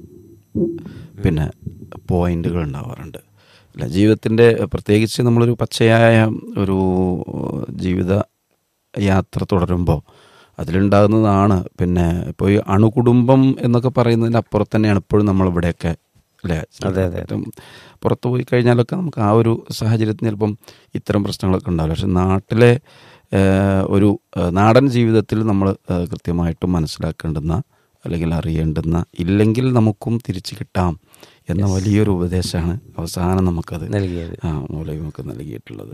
പിന്നെ പോയിന്റുകൾ ഉണ്ടാവാറുണ്ട് അല്ല ജീവിതത്തിൻ്റെ പ്രത്യേകിച്ച് നമ്മളൊരു പച്ചയായ ഒരു ജീവിത യാത്ര തുടരുമ്പോൾ അതിലുണ്ടാകുന്നതാണ് പിന്നെ ഇപ്പോൾ ഈ അണുകുടുംബം എന്നൊക്കെ പറയുന്നതിൻ്റെ അപ്പുറത്ത് തന്നെയാണ് ഇപ്പോഴും നമ്മളിവിടെയൊക്കെ അല്ലേ അതെ, അതെ. ഏറ്റവും പുറത്ത് പോയി കഴിഞ്ഞാലൊക്കെ നമുക്ക് ആ ഒരു സാഹചര്യത്തിൽ ചിലപ്പം ഇത്തരം പ്രശ്നങ്ങളൊക്കെ ഉണ്ടാവില്ല പക്ഷെ നാട്ടിലെ ഏഹ്, ഒരു ഏഹ്, നാടൻ ജീവിതത്തിൽ നമ്മൾ ഏഹ്, കൃത്യമായിട്ടും മനസ്സിലാക്കേണ്ടുന്ന അല്ലെങ്കിൽ അറിയേണ്ടുന്ന ഇല്ലെങ്കിൽ നമുക്കും തിരിച്ചു കിട്ടാം എന്ന വലിയൊരു ഉപദേശമാണ് അവസാനം നമുക്കത് നൽകിയത് ആ മൗലവി നമുക്ക് നൽകിയിട്ടുള്ളത്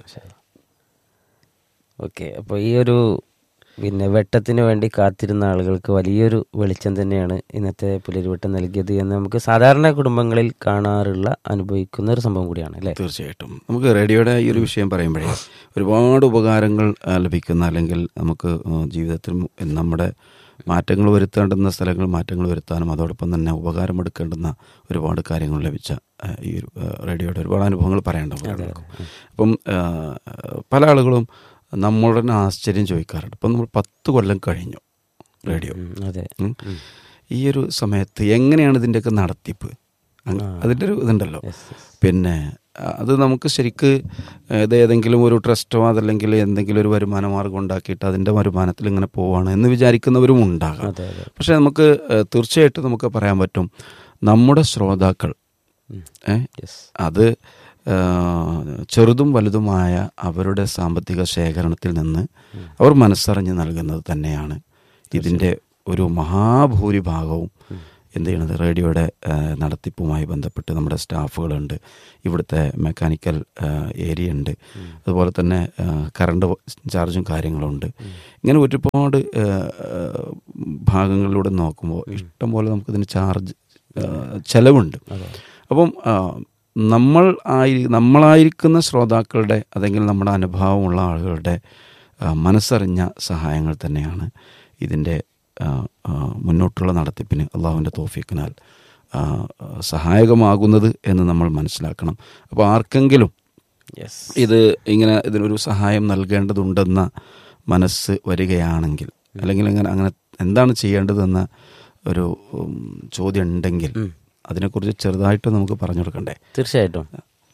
ഓക്കെ അപ്പോൾ ഈ ഒരു പിന്നെ വെട്ടത്തിന് വേണ്ടി കാത്തിരുന്ന ആളുകൾക്ക് വലിയൊരു വെളിച്ചം തന്നെയാണ് ഇന്നത്തെ പുലരിവട്ടം നൽകിയത് എന്ന് നമുക്ക് സാധാരണ കുടുംബങ്ങളിൽ കാണാറുള്ള അനുഭവിക്കുന്ന ഒരു സംഭവം കൂടിയാണ് അല്ലേ തീർച്ചയായിട്ടും നമുക്ക് റേഡിയോയുടെ ഈ ഒരു വിഷയം പറയുമ്പോഴേ ഒരുപാട് ഉപകാരങ്ങൾ ആ, ലഭിക്കുന്ന അല്ലെങ്കിൽ നമുക്ക് ആ, ജീവിതത്തിൽ മു- നമ്മുടെ മാറ്റങ്ങൾ വരുത്തേണ്ടുന്ന സ്ഥലങ്ങൾ മാറ്റങ്ങൾ വരുത്താനും അതോടൊപ്പം തന്നെ ഉപകാരമെടുക്കേണ്ടുന്ന ഒരുപാട് കാര്യങ്ങൾ ലഭിച്ച ആ, ഈ ഒരു ആ, റേഡിയോയുടെ ഒരുപാട് അനുഭവങ്ങൾ പറയേണ്ട അപ്പം ആ, പല ആളുകളും നമ്മളോട് തന്നെ ആശ്ചര്യം ചോദിക്കാറുണ്ട് ഇപ്പം നമ്മൾ പത്ത് കൊല്ലം കഴിഞ്ഞു റേഡിയോ ഉം, അതെ ഉം. ഈ ഒരു സമയത്ത് എങ്ങനെയാണ് ഇതിൻ്റെയൊക്കെ നടത്തിപ്പ് അങ്ങ് അതിൻ്റെ ഒരു ഇതുണ്ടല്ലോ പിന്നെ ആ, അത് നമുക്ക് ശരിക്ക് ഇത് ഏതെങ്കിലും ഒരു ട്രസ്റ്റോ അതല്ലെങ്കിൽ എന്തെങ്കിലും ഒരു വരുമാന മാർഗം ഉണ്ടാക്കിയിട്ട് അതിൻ്റെ വരുമാനത്തിൽ ഇങ്ങനെ പോവാണ് എന്ന് വിചാരിക്കുന്നവരും ഉണ്ടാകാം അതെ അതെ പക്ഷേ നമുക്ക് ഏഹ്, തീർച്ചയായിട്ടും നമുക്ക് പറയാൻ പറ്റും നമ്മുടെ ശ്രോതാക്കൾ ഏ, യെസ് അത് ഏഹ്, ചെറുതും വലുതുമായ അവരുടെ സാമ്പത്തിക ശേഖരണത്തിൽ നിന്ന് അവർ മനസ്സറിഞ്ഞ് നൽകുന്നത് തന്നെയാണ് ഇതിൻ്റെ ഒരു മഹാഭൂരിഭാഗവും എന്ത് ചെയ്യണത് റേഡിയോയുടെ ഏഹ്, നടത്തിപ്പുമായി ബന്ധപ്പെട്ട് നമ്മുടെ സ്റ്റാഫുകളുണ്ട് ഇവിടുത്തെ മെക്കാനിക്കൽ ഏരിയ ഉണ്ട് അതുപോലെ തന്നെ ഏഹ്, കറണ്ട് ചാർജും കാര്യങ്ങളുണ്ട് ഇങ്ങനെ ഒരുപാട് ഏഹ്, ഏഹ്, ഭാഗങ്ങളിലൂടെ നോക്കുമ്പോൾ ഇഷ്ടംപോലെ നമുക്കിതിന് ചാർജ് ഏഹ്, ചെലവുണ്ട് അപ്പം ആ, നമ്മൾ ആയി നമ്മളായിരിക്കുന്ന ശ്രോതാക്കളുടെ അല്ലെങ്കിൽ നമ്മുടെ അനുഭവമുള്ള ആളുകളുടെ ആ, മനസ്സറിഞ്ഞ സഹായങ്ങൾ തന്നെയാണ് ഇതിൻ്റെ ആ, ആ, മുന്നോട്ടുള്ള നടത്തിപ്പിന് അള്ളാഹുവിൻ്റെ തോഫിക്കിനാൽ ആ, ആ, സഹായകമാകുന്നത് എന്ന് നമ്മൾ മനസ്സിലാക്കണം അപ്പോൾ ആർക്കെങ്കിലും യെസ് ഇത് ഇങ്ങനെ ഇതിനൊരു സഹായം നൽകേണ്ടതുണ്ടെന്ന മനസ്സ് വരികയാണെങ്കിൽ അല്ലെങ്കിൽ അങ്ങനെ അങ്ങനെ എന്താണ് ചെയ്യേണ്ടതെന്ന ഒരു ഉം, ചോദ്യം ഉണ്ടെങ്കിൽ അതിനെക്കുറിച്ച് ചെറുതായിട്ട് നമുക്ക് പറഞ്ഞു കൊടുക്കണ്ടേ തീർച്ചയായിട്ടും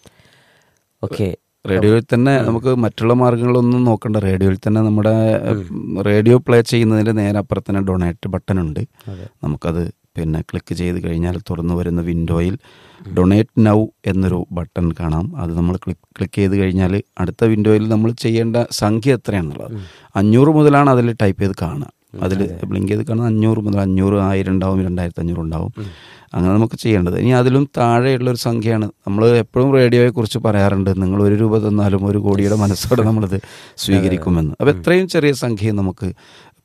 ഓക്കെ റേഡിയോയിൽ തന്നെ നമുക്ക് മറ്റുള്ള മാർഗങ്ങളൊന്നും നോക്കണ്ട റേഡിയോയിൽ തന്നെ നമ്മുടെ റേഡിയോ പ്ലേ ചെയ്യുന്നതിൻ്റെ നേരെ അപ്പുറത്ത് തന്നെ ഡൊണേറ്റ് ബട്ടൺ ഉണ്ട് നമുക്കത് പിന്നെ ക്ലിക്ക് ചെയ്ത് കഴിഞ്ഞാൽ തുറന്നു വരുന്ന വിൻഡോയിൽ ഡൊണേറ്റ് നൗ എന്നൊരു ബട്ടൺ കാണാം അത് നമ്മൾ ക്ലിക്ക് ക്ലിക്ക് ചെയ്ത് കഴിഞ്ഞാൽ അടുത്ത വിൻഡോയിൽ നമ്മൾ ചെയ്യേണ്ട സംഖ്യ എത്രയാണെന്നുള്ളത് അഞ്ഞൂറ് മുതലാണ് അതിൽ ടൈപ്പ് ചെയ്ത് കാണുക അതിൽ ബ്ലിങ്ക് ചെയ്ത് കാണുന്നത് അഞ്ഞൂറ് മുതൽ അഞ്ഞൂറ് ആയിരം ഉണ്ടാവും രണ്ടായിരത്തി അഞ്ഞൂറ് ഉണ്ടാവും അങ്ങനെ നമുക്ക് ചെയ്യേണ്ടത് ഇനി അതിലും താഴെയുള്ള ഒരു സംഖ്യയാണ് നമ്മൾ എപ്പോഴും റേഡിയോയെ കുറിച്ച് പറയാറുണ്ട് നിങ്ങൾ ഒരു രൂപ തന്നാലും ഒരു കോടിയുടെ മനസ്സോടെ നമ്മളത് സ്വീകരിക്കുമെന്ന് അപ്പോൾ എത്രയും ചെറിയ സംഖ്യ നമുക്ക്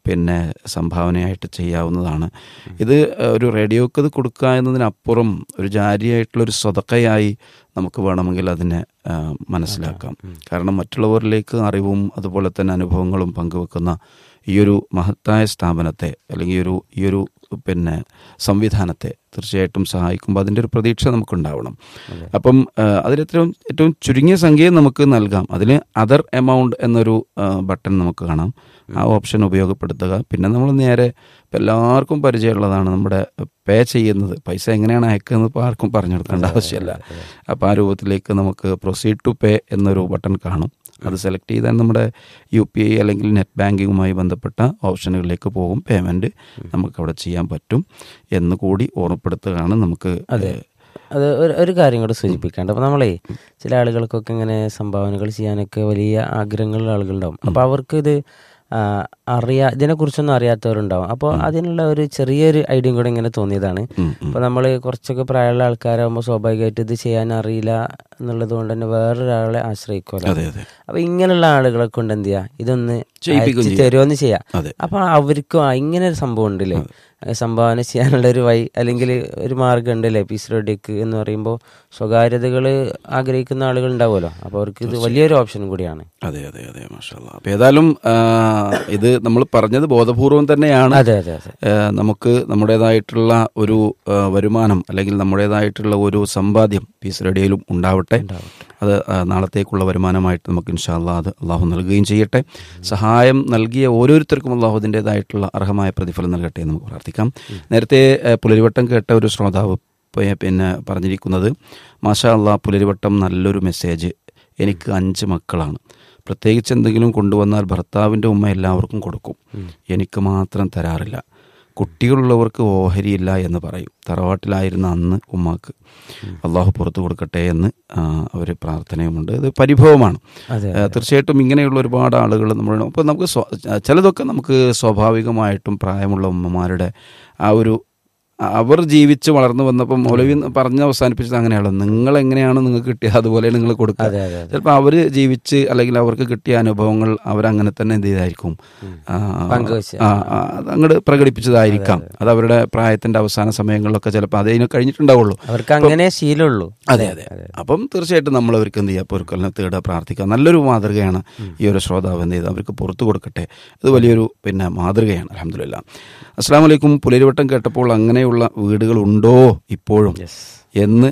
പിന്നെ സംഭാവനയായിട്ട് ചെയ്യാവുന്നതാണ് ഇത് ഏഹ്, ഒരു റേഡിയോക്ക് ഇത് കൊടുക്കുക എന്നതിനപ്പുറം ഒരു ജാരിയായിട്ടുള്ള ഒരു സ്വതക്കയായി നമുക്ക് വേണമെങ്കിൽ അതിനെ ഏഹ്, മനസ്സിലാക്കാം കാരണം മറ്റുള്ളവരിലേക്ക് അറിവും അതുപോലെ തന്നെ അനുഭവങ്ങളും പങ്കുവെക്കുന്ന ഈ ഒരു മഹത്തായ സ്ഥാപനത്തെ അല്ലെങ്കിൽ ഈ ഒരു ഈ ഒരു പിന്നെ സംവിധാനത്തെ തീർച്ചയായിട്ടും സഹായിക്കുമ്പോൾ അതിൻ്റെ ഒരു പ്രതീക്ഷ നമുക്കുണ്ടാവണം അപ്പം ആ, അതിലെത്രയും ഏറ്റവും ചുരുങ്ങിയ സംഖ്യയും നമുക്ക് നൽകാം അതിന് അതർ എമൗണ്ട് എന്നൊരു ആ, ബട്ടൺ നമുക്ക് കാണാം ആ ഓപ്ഷൻ ഉപയോഗപ്പെടുത്തുക പിന്നെ നമ്മൾ നേരെ ഇപ്പം എല്ലാവർക്കും പരിചയമുള്ളതാണ് നമ്മുടെ പേ ചെയ്യുന്നത് പൈസ എങ്ങനെയാണ് അയക്കുന്നത് ഇപ്പോൾ ആർക്കും പറഞ്ഞു കൊടുക്കേണ്ട ആവശ്യമില്ല അപ്പോൾ ആ രൂപത്തിലേക്ക് നമുക്ക് പ്രൊസീഡ് ടു പേ എന്നൊരു ബട്ടൺ കാണും അത് സെലക്ട് ചെയ്താൽ നമ്മുടെ യു പി ഐ അല്ലെങ്കിൽ നെറ്റ് ബാങ്കിങ്ങുമായി ബന്ധപ്പെട്ട ഓപ്ഷനുകളിലേക്ക് പോകും പേയ്മെൻറ്റ് നമുക്ക് അവിടെ ചെയ്യാൻ പറ്റും എന്ന് കൂടി ഓർമ്മപ്പെടുത്തുകയാണ് നമുക്ക് അതെ അത് ഒരു ഒരു കാര്യം കൂടെ സൂചിപ്പിക്കാണ്ട് അപ്പോൾ നമ്മളേ ചില ആളുകൾക്കൊക്കെ ഇങ്ങനെ സംഭാവനകൾ ചെയ്യാനൊക്കെ വലിയ ആഗ്രഹങ്ങളുള്ള ആളുകളുണ്ടാവും അപ്പോൾ അവർക്ക് ഇത് ആ, അറിയാ ഇതിനെക്കുറിച്ചൊന്നും അറിയാത്തവരുണ്ടാവും അപ്പോൾ അതിനുള്ള ഒരു ചെറിയൊരു ഐഡിയയും കൂടെ ഇങ്ങനെ തോന്നിയതാണ് ഉം, ഉം. അപ്പോൾ നമ്മൾ കുറച്ചൊക്കെ പ്രായമുള്ള ആൾക്കാരാകുമ്പോൾ സ്വാഭാവികമായിട്ട് ഇത് ചെയ്യാൻ അറിയില്ല എന്നുള്ളത് കൊണ്ട് തന്നെ വേറൊരാളെ ആശ്രയിക്കുമല്ലോ അതെ അതെ അപ്പോൾ ഇങ്ങനെയുള്ള ആളുകളെ കൊണ്ട് എന്ത് ചെയ്യുക ഇതൊന്ന് ചെയ്യിപ്പിക്കുകയും അയച്ച് തരുമോന്ന് ചെയ്യാം അതെ അപ്പോൾ അവർക്കും ആ ഇങ്ങനെ ഒരു സംഭവം ഉണ്ടല്ലേ സംഭാവന ചെയ്യാനുള്ള ഒരു വഴി അല്ലെങ്കിൽ ഒരു മാർഗം ഉണ്ടല്ലേ പീസ് റെഡിക്ക് എന്ന് പറയുമ്പോൾ സ്വകാര്യതകൾ ആഗ്രഹിക്കുന്ന ആളുകൾ ഉണ്ടാവുമല്ലോ അപ്പോൾ അവർക്ക് ഇത് വലിയൊരു ഓപ്ഷൻ കൂടിയാണ് അതെ അതെ അതെ മാഷാല്ല അപ്പം ഏതായാലും ആ, ഇത് നമ്മൾ പറഞ്ഞത് ബോധപൂർവം തന്നെയാണ് അതെ അതെ അതെ ആ, നമുക്ക് നമ്മുടേതായിട്ടുള്ള ഒരു ആ, വരുമാനം അല്ലെങ്കിൽ നമ്മുടേതായിട്ടുള്ള ഒരു സമ്പാദ്യം പീസ് റേഡിയോയിലും ഉണ്ടാവട്ടെ അത് ആ, നാളത്തേക്കുള്ള വരുമാനമായിട്ട് നമുക്ക് ഇൻഷാല്ല അത് അള്ളാഹു നൽകുകയും ചെയ്യട്ടെ സഹായം നൽകിയ ഓരോരുത്തർക്കും അള്ളാഹു അതിൻ്റെതായിട്ടുള്ള അർഹമായ പ്രതിഫലം നൽകട്ടെ എന്ന് നമുക്ക് പ്രാർത്ഥിക്കാം നേരത്തെ ആ, പുലരിവട്ടം കേട്ട ഒരു ശ്രോതാവ് പ- പിന്നെ പറഞ്ഞിരിക്കുന്നത് മാഷാ അള്ളാഹ് പുലരിവട്ടം നല്ലൊരു മെസ്സേജ് എനിക്ക് അഞ്ച് മക്കളാണ് പ്രത്യേകിച്ച് എന്തെങ്കിലും കൊണ്ടുവന്നാൽ ഭർത്താവിൻ്റെ ഉമ്മ എല്ലാവർക്കും കൊടുക്കും എനിക്ക് മാത്രം തരാറില്ല കുട്ടികളുള്ളവർക്ക് ഓഹരിയില്ല എന്ന് പറയും തറവാട്ടിലായിരുന്ന അന്ന് ഉമ്മാക്ക് അള്ളാഹു പുറത്തു കൊടുക്കട്ടെ എന്ന് അവർ പ്രാർത്ഥനയുമുണ്ട് ഇത് പരിഭവമാണ് അതെ ആ, തീർച്ചയായിട്ടും ഇങ്ങനെയുള്ള ഒരുപാട് ആളുകൾ നമ്മൾ അപ്പോൾ നമുക്ക് സ്വ- ചിലതൊക്കെ നമുക്ക് സ്വാഭാവികമായിട്ടും പ്രായമുള്ള ഉമ്മമാരുടെ ആ ഒരു അവർ ജീവിച്ച് വളർന്നു വന്നപ്പം മൗലവി പറഞ്ഞ് അവസാനിപ്പിച്ചത് അങ്ങനെയാണ് നിങ്ങൾ എങ്ങനെയാണ് നിങ്ങൾക്ക് കിട്ടിയത് അതുപോലെ നിങ്ങൾ കൊടുക്കുക അതെ അതെ അതെ ചിലപ്പോൾ അവർ ജീവിച്ച് അല്ലെങ്കിൽ അവർക്ക് കിട്ടിയ അനുഭവങ്ങൾ അവരങ്ങനെ തന്നെ എന്ത് ചെയ്തായിരിക്കും ആ, പങ്കുവെച്ച്. ആ, ആ, അത് അങ്ങോട്ട് പ്രകടിപ്പിച്ചതായിരിക്കാം അത് അവരുടെ പ്രായത്തിന്റെ അവസാന സമയങ്ങളിലൊക്കെ ചിലപ്പോൾ അതിന് കഴിഞ്ഞിട്ടുണ്ടാവുള്ളൂ അവർക്ക് അങ്ങനെ ശീലമുള്ളൂ അതെ അതെ അപ്പം തീർച്ചയായിട്ടും നമ്മൾ അവർക്ക് എന്ത് ചെയ്യുക പൊരുക്കലിനെ തേടുക പ്രാർത്ഥിക്കുക നല്ലൊരു മാതൃകയാണ് ഈ ഒരു ശ്രോതാവ് എന്ത് ചെയ്ത് അവർക്ക് പുറത്തു കൊടുക്കട്ടെ ഇത് വലിയൊരു പിന്നെ മാതൃകയാണ് അലഹമില്ല അസ്സാം വലൈക്കും പുലരിവട്ടം കേട്ടപ്പോൾ അങ്ങനെയുള്ള വീടുകളുണ്ടോ ഇപ്പോഴും എന്ന്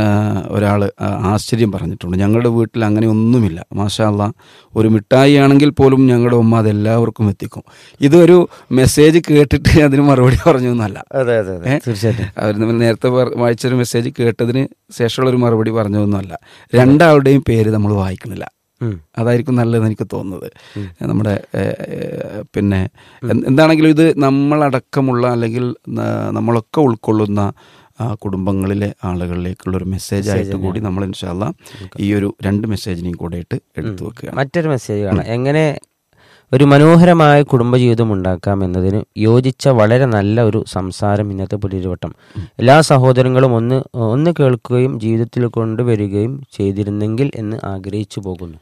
ഒരാൾ ആശ്ചര്യം പറഞ്ഞിട്ടുണ്ട് ഞങ്ങളുടെ വീട്ടിൽ അങ്ങനെ ഒന്നുമില്ല മാഷാ അല്ലാ ഒരു മിഠായി ആണെങ്കിൽ പോലും ഞങ്ങളുടെ ഉമ്മ അത് എല്ലാവർക്കും എത്തിക്കും ഇതൊരു മെസ്സേജ് കേട്ടിട്ട് അതിന് മറുപടി പറഞ്ഞു എന്നല്ല അതെ അതെ അതെ ഏ? തീർച്ചയായിട്ടും അവർ നമ്മൾ നേരത്തെ പറ- വായിച്ചൊരു മെസ്സേജ് കേട്ടതിന് ശേഷമുള്ള ഒരു മറുപടി പറഞ്ഞതൊന്നുമല്ല രണ്ടാളുടെയും പേര് നമ്മൾ വായിക്കണില്ല ഉം. അതായിരിക്കും നല്ലതെന്ന് എനിക്ക് തോന്നുന്നത് നമ്മുടെ ഏഹ്, ഏഹ്, പിന്നെ എന്ത് എന്താണെങ്കിലും ഇത് നമ്മളടക്കമുള്ള അല്ലെങ്കിൽ ന- നമ്മളൊക്കെ ഉൾക്കൊള്ളുന്ന ആ, കുടുംബങ്ങളിലെ ആളുകളിലേക്കുള്ള ഒരു മെസ്സേജ് ആയിട്ട് കൂടി നമ്മൾ ഇൻഷാല്ല ഈ ഒരു രണ്ട് മെസ്സേജിനെയും കൂടെ ഇട്ട് എടുത്തു വെക്കുകയാണ് മറ്റൊരു മെസ്സേജ് കാണാം എങ്ങനെ ഒരു മനോഹരമായ കുടുംബജീവിതം ഉണ്ടാക്കാം എന്നതിന് യോജിച്ച വളരെ നല്ല ഒരു സംസാരം ഇന്നത്തെ പുലിരുവട്ടം എല്ലാ സഹോദരങ്ങളും ഒന്ന് ഒന്ന് കേൾക്കുകയും ജീവിതത്തിൽ കൊണ്ടുവരികയും ചെയ്തിരുന്നെങ്കിൽ എന്ന് ആഗ്രഹിച്ചു പോകുന്നു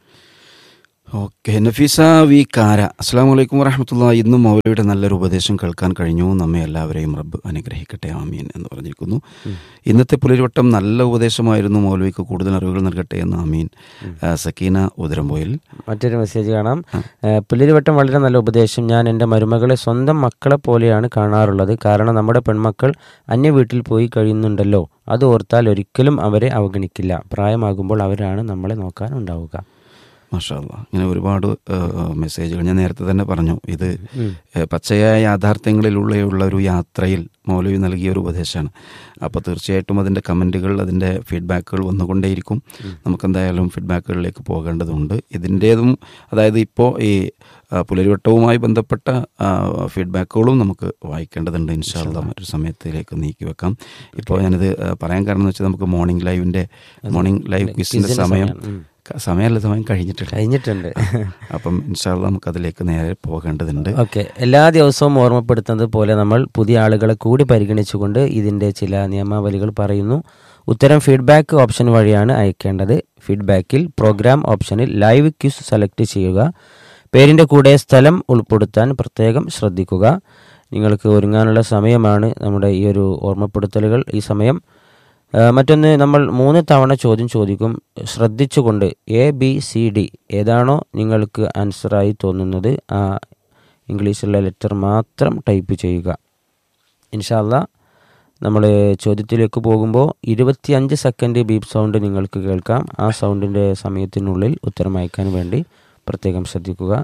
ഓക്കെ നഫീസ വി കാര അസ്സാം വലൈക്കും വറഹമത്തുള്ള ഇന്നും മൗലയുടെ നല്ലൊരു ഉപദേശം കേൾക്കാൻ കഴിഞ്ഞു നമ്മെ എല്ലാവരെയും റബ്ബ് അനുഗ്രഹിക്കട്ടെ ആമീൻ എന്ന് പറഞ്ഞിരിക്കുന്നു ഇന്നത്തെ പുലരിവട്ടം നല്ല ഉപദേശമായിരുന്നു മൗലവിക്ക് കൂടുതൽ അറിവുകൾ നൽകട്ടെ എന്ന് ആമീൻ ആ, സക്കീന ഉദരംപോയിൽ മറ്റൊരു മെസ്സേജ് കാണാം ഏഹ് പുലരിവട്ടം വളരെ നല്ല ഉപദേശം ഞാൻ എൻ്റെ മരുമകളെ സ്വന്തം മക്കളെ പോലെയാണ് കാണാറുള്ളത് കാരണം നമ്മുടെ പെൺമക്കൾ അന്യ വീട്ടിൽ പോയി കഴിയുന്നുണ്ടല്ലോ അത് ഓർത്താൽ ഒരിക്കലും അവരെ അവഗണിക്കില്ല പ്രായമാകുമ്പോൾ അവരാണ് നമ്മളെ നോക്കാൻ ഉണ്ടാവുക മാഷാല്ല ഇങ്ങനെ ഒരുപാട് ആ, മെസ്സേജുകൾ ഞാൻ നേരത്തെ തന്നെ പറഞ്ഞു ഇത് ഏ, പച്ചയായ യാഥാർത്ഥ്യങ്ങളിലുള്ള ഒരു യാത്രയിൽ മൗലവി നൽകിയ ഒരു ഉപദേശമാണ് അപ്പോൾ തീർച്ചയായിട്ടും അതിൻ്റെ കമൻറ്റുകൾ അതിൻ്റെ ഫീഡ്ബാക്കുകൾ വന്നുകൊണ്ടേയിരിക്കും നമുക്കെന്തായാലും ഫീഡ്ബാക്കുകളിലേക്ക് പോകേണ്ടതുണ്ട് ഇതിൻ്റേതും അതായത് ഇപ്പോൾ ഈ ആ, പുലരിവട്ടവുമായി ബന്ധപ്പെട്ട ആ, ഫീഡ്ബാക്കുകളും നമുക്ക് വായിക്കേണ്ടതുണ്ട് ഇൻഷാല്ല ഒരു സമയത്തിലേക്ക് നീക്കി വെക്കാം ഇപ്പോൾ ഞാനിത് ആ, പറയാൻ കാരണം എന്ന് വെച്ചാൽ നമുക്ക് മോർണിംഗ് ലൈവിൻ്റെ മോർണിംഗ് ലൈവ് ക്വിസിൻ്റെ ക്വിസിന്റെ സമയം സമയം, ഉം. ക- സമയമല്ല സമയം കഴിഞ്ഞിട്ടുണ്ട് കഴിഞ്ഞിട്ടുണ്ട് അപ്പം ഇൻഷാല്ല നമുക്ക് അതിലേക്ക് നേരെ പോകേണ്ടതുണ്ട് ഓക്കെ എല്ലാ ദിവസവും ഓർമ്മപ്പെടുത്തുന്നത് പോലെ നമ്മൾ പുതിയ ആളുകളെ കൂടി പരിഗണിച്ചുകൊണ്ട് ഇതിൻ്റെ ചില നിയമാവലികൾ പറയുന്നു ഉത്തരം ഫീഡ്ബാക്ക് ഓപ്ഷൻ വഴിയാണ് അയക്കേണ്ടത് ഫീഡ്ബാക്കിൽ പ്രോഗ്രാം ഓപ്ഷനിൽ ലൈവ് ക്യൂസ് സെലക്ട് ചെയ്യുക പേരിൻ്റെ കൂടെ സ്ഥലം ഉൾപ്പെടുത്താൻ പ്രത്യേകം ശ്രദ്ധിക്കുക നിങ്ങൾക്ക് ഒരുങ്ങാനുള്ള സമയമാണ് നമ്മുടെ ഈ ഒരു ഓർമ്മപ്പെടുത്തലുകൾ ഈ സമയം ആ, മറ്റൊന്ന് നമ്മൾ മൂന്ന് തവണ ചോദ്യം ചോദിക്കും ശ്രദ്ധിച്ചുകൊണ്ട് എ ബി സി ഡി ഏതാണോ നിങ്ങൾക്ക് ആൻസറായി തോന്നുന്നത് ആ ഇംഗ്ലീഷിലുള്ള ലെറ്റർ മാത്രം ടൈപ്പ് ചെയ്യുക ഇൻഷാല്ല നമ്മൾ ചോദ്യത്തിലേക്ക് പോകുമ്പോൾ ഇരുപത്തിയഞ്ച് സെക്കൻഡ് ബീപ്പ് സൗണ്ട് നിങ്ങൾക്ക് കേൾക്കാം ആ സൗണ്ടിൻ്റെ സമയത്തിനുള്ളിൽ ഉത്തരം അയക്കാൻ വേണ്ടി പ്രത്യേകം ശ്രദ്ധിക്കുക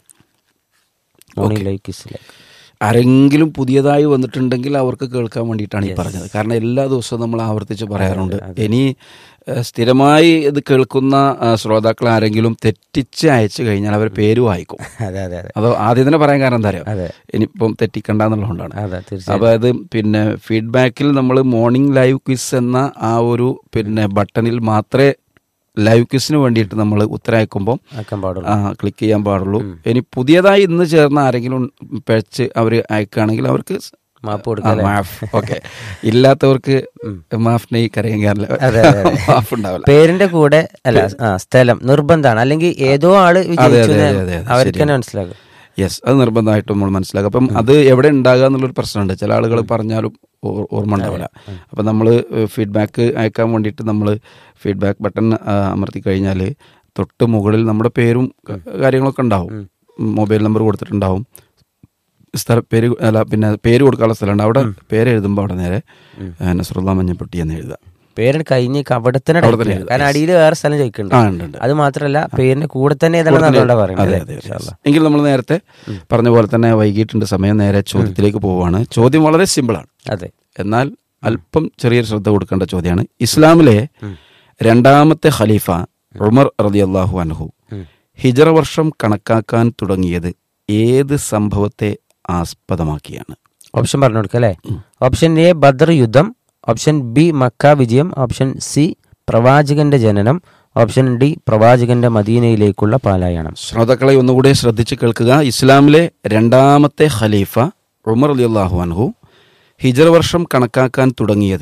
മോർണിംഗ് ഇസ്ലേക്ക് ആരെങ്കിലും പുതിയതായി വന്നിട്ടുണ്ടെങ്കിൽ അവർക്ക് കേൾക്കാൻ വേണ്ടിയിട്ടാണ് ഈ പറഞ്ഞത് കാരണം എല്ലാ ദിവസവും നമ്മൾ ആവർത്തിച്ച് പറയാറുണ്ട് ഇനി ഏഹ്, സ്ഥിരമായി ഇത് കേൾക്കുന്ന ആ, ശ്രോതാക്കൾ ആരെങ്കിലും തെറ്റിച്ച് അയച്ചു കഴിഞ്ഞാൽ അവർ പേര് വായിക്കും അതെ അതെ അതെ അതോ ആദ്യം തന്നെ പറയാൻ കാരണം എന്താ അറിയോ അതെ. ഇനിയിപ്പം തെറ്റിക്കണ്ട എന്നുള്ളതുകൊണ്ടാണ് അതെ തീർച്ചയായും അപ്പോൾ അത് പിന്നെ ഫീഡ്ബാക്കിൽ നമ്മൾ മോർണിംഗ് ലൈവ് ക്വിസ് എന്ന ആ ഒരു പിന്നെ ബട്ടണിൽ മാത്രമേ ലൈവ് ക്വിസിന് വേണ്ടിയിട്ട് നമ്മൾ ഉത്തരം അയക്കുമ്പോൾ ആക്കാൻ പാടുള്ളൂ ആ ക്ലിക്ക് ചെയ്യാൻ പാടുള്ളൂ ഇനി പുതിയതായി ഇന്ന് ചേർന്ന ആരെങ്കിലും പിഴച്ച് അവർ അയക്കുകയാണെങ്കിൽ അവർക്ക് സ്- മാപ്പ് ആ, കൊടുക്കാം മാഫ് ഓക്കെ ഇല്ലാത്തവർക്ക് മാഫിനെ കരയാൻ അതെ, അതെ, അതെ. മാഫ് ഉണ്ടാവില്ല പേരിന്റെ കൂടെ അല്ല ആ സ്ഥലം നിർബന്ധമാണ് അല്ലെങ്കിൽ ഏതോ ആള് അതെ, വിജയിച്ചു അതെ, എന്ന് അതെ, അതെ, അവർക്ക് തന്നെ ശരിയാണ്. മനസ്സിലാകും യെസ് അത് നിർബന്ധമായിട്ടും നമ്മൾ മനസ്സിലാക്കും അപ്പം അത് എവിടെ ഉണ്ടാകുക എന്നുള്ളൊരു പ്രശ്നമുണ്ട് ചില ആളുകൾ പറഞ്ഞാലും ഓ- ഓർമ്മ ഉണ്ടാവില്ല അപ്പം നമ്മൾ ഫീഡ്ബാക്ക് അയക്കാൻ വേണ്ടിയിട്ട് നമ്മൾ ഫീഡ്ബാക്ക് ബട്ടൺ അമർത്തി കഴിഞ്ഞാൽ തൊട്ട് മുകളിൽ നമ്മുടെ പേരും ക- കാര്യങ്ങളൊക്കെ ഉണ്ടാവും മൊബൈൽ നമ്പർ കൊടുത്തിട്ടുണ്ടാവും സ്ഥല പേര് അല്ല പിന്നെ പേര് കൊടുക്കാനുള്ള സ്ഥലമുണ്ട് അവിടെ പേര് എഴുതുമ്പോൾ അവിടെ നേരെ നസറുല്ല മഞ്ഞപ്പെട്ടി എന്ന് എഴുതുക പേര് കഴിഞ്ഞ് അവിടെ തന്നെ അവിടെ type തന്നെ ചെയ്യണം. കാരണം അടിയിൽ വേറെ സ്ഥലം ചോദിക്കുന്നുണ്ട് ആ ഉണ്ട് ഉണ്ട് അത് മാത്രല്ല പേരിന്റെ കൂടെ തന്നെ ഏതാണെന്ന് അതുകൊണ്ടാണ് അതെ പറയുന്നത് അതെ yes. എങ്കിൽ നമ്മൾ നേരത്തെ പറഞ്ഞ പോലെ തന്നെ വൈകിട്ടുണ്ട് സമയം നേരെ ചോദ്യത്തിലേക്ക് പോവുകയാണ് ചോദ്യം വളരെ സിമ്പിളാണ് അതെ എന്നാൽ അല്പം ചെറിയൊരു ശ്രദ്ധ കൊടുക്കേണ്ട ചോദ്യമാണ് ഇസ്ലാമിലെ രണ്ടാമത്തെ ഖലീഫ ഉമർ റളിയല്ലാഹു അൻഹു ഹിജറ വർഷം കണക്കാക്കാൻ തുടങ്ങിയത് ഏത് സംഭവത്തെ ആസ്പദമാക്കിയാണ് ഓപ്ഷൻ പറഞ്ഞു കൊടുക്കാം അല്ലേ ഓപ്ഷൻ എ ബദർ യുദ്ധം ഓപ്ഷൻ ബി മക്ക വിജയം ഓപ്ഷൻ സി പ്രവാചകന്റെ ജനനം ഓപ്ഷൻ ഡി പ്രവാചകന്റെ മദീനയിലേക്കുള്ള പാലായണം ശ്രോതാക്കളെ ഒന്നുകൂടി ശ്രദ്ധിച്ച് കേൾക്കുക ഇസ്ലാമിലെ രണ്ടാമത്തെ ഖലീഫ ഉമർ റളിയല്ലാഹു അൻഹു ഹിജറ വർഷം കണക്കാക്കാൻ തുടങ്ങിയത്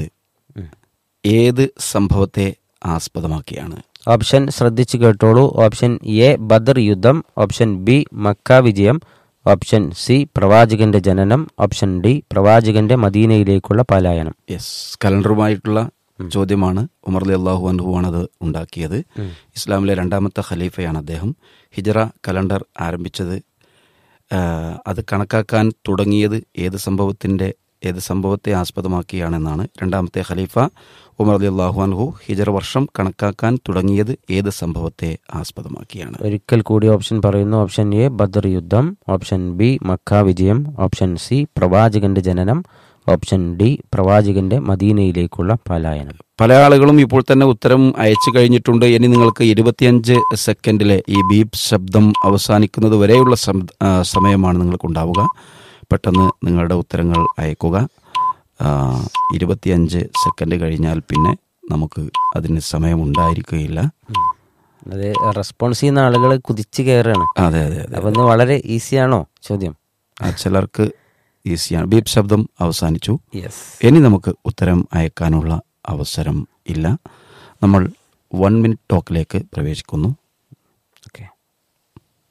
ഏത് സംഭവത്തെ ആസ്പദമാക്കിയാണ് ഓപ്ഷൻ ശ്രദ്ധിച്ചു കേട്ടോളൂ ഓപ്ഷൻ എ ബദർ യുദ്ധം ഓപ്ഷൻ ബി മക്ക വിജയം ഓപ്ഷൻ സി പ്രവാചകന്റെ ജനനം ഓപ്ഷൻ ഡി പ്രവാചകന്റെ മദീനയിലേക്കുള്ള പലായനം യെസ് കലണ്ടറുമായിട്ടുള്ള ചോദ്യമാണ് ഉമർ അലി അള്ളാഹു അൻഹുവാണ് അത് ഉണ്ടാക്കിയത് ഇസ്ലാമിലെ രണ്ടാമത്തെ ഖലീഫയാണ് അദ്ദേഹം ഹിജറ കലണ്ടർ ആരംഭിച്ചത് ആ, അത് കണക്കാക്കാൻ തുടങ്ങിയത് ഏത് സംഭവത്തിൻ്റെ ഏത് സംഭവത്തെ ആസ്പദമാക്കിയാണെന്നാണ് രണ്ടാമത്തെ ഖലീഫ ഉമർ അലി അള്ളാഹു അൻഹു ഹിജറ വർഷം കണക്കാക്കാൻ തുടങ്ങിയത് ഏത് സംഭവത്തെ ആസ്പദമാക്കിയാണ് ഒരിക്കൽ കൂടി ഓപ്ഷൻ പറയുന്നു ഓപ്ഷൻ എ ബദർ യുദ്ധം ഓപ്ഷൻ ബി മക്ക വിജയം ഓപ്ഷൻ സി പ്രവാചകന്റെ ജനനം ഓപ്ഷൻ ഡി പ്രവാചകന്റെ മദീനയിലേക്കുള്ള പലായനം പല ആളുകളും ഇപ്പോൾ തന്നെ ഉത്തരം അയച്ചു കഴിഞ്ഞിട്ടുണ്ട് ഇനി നിങ്ങൾക്ക് ഇരുപത്തിയഞ്ച് സെക്കൻഡിലെ ഈ ബീപ് ശബ്ദം അവസാനിക്കുന്നത് വരെയുള്ള സം- ആ, സമയമാണ് നിങ്ങൾക്കുണ്ടാവുക പെട്ടെന്ന് നിങ്ങളുടെ ഉത്തരങ്ങൾ അയക്കുക ആ, ഇരുപത്തിയഞ്ച് സെക്കൻഡ് കഴിഞ്ഞാൽ പിന്നെ നമുക്ക് അതിന് സമയമുണ്ടായിരിക്കുകയില്ല അത് റെസ്പോൺസ് ചെയ്യുന്ന ആളുകൾ കുതിച്ചു കയറുകയാണ് അതെ അതെ അതെ അപ്പൊ ഇന്ന് വളരെ ഈസിയാണോ ചോദ്യം ആ, ചിലർക്ക് ഈസിയാണ് ബീപ് ശബ്ദം അവസാനിച്ചു യെസ് ഇനി നമുക്ക് ഉത്തരം അയക്കാനുള്ള അവസരം ഇല്ല നമ്മൾ വൺ മിനിറ്റ് ടോക്കിലേക്ക് പ്രവേശിക്കുന്നു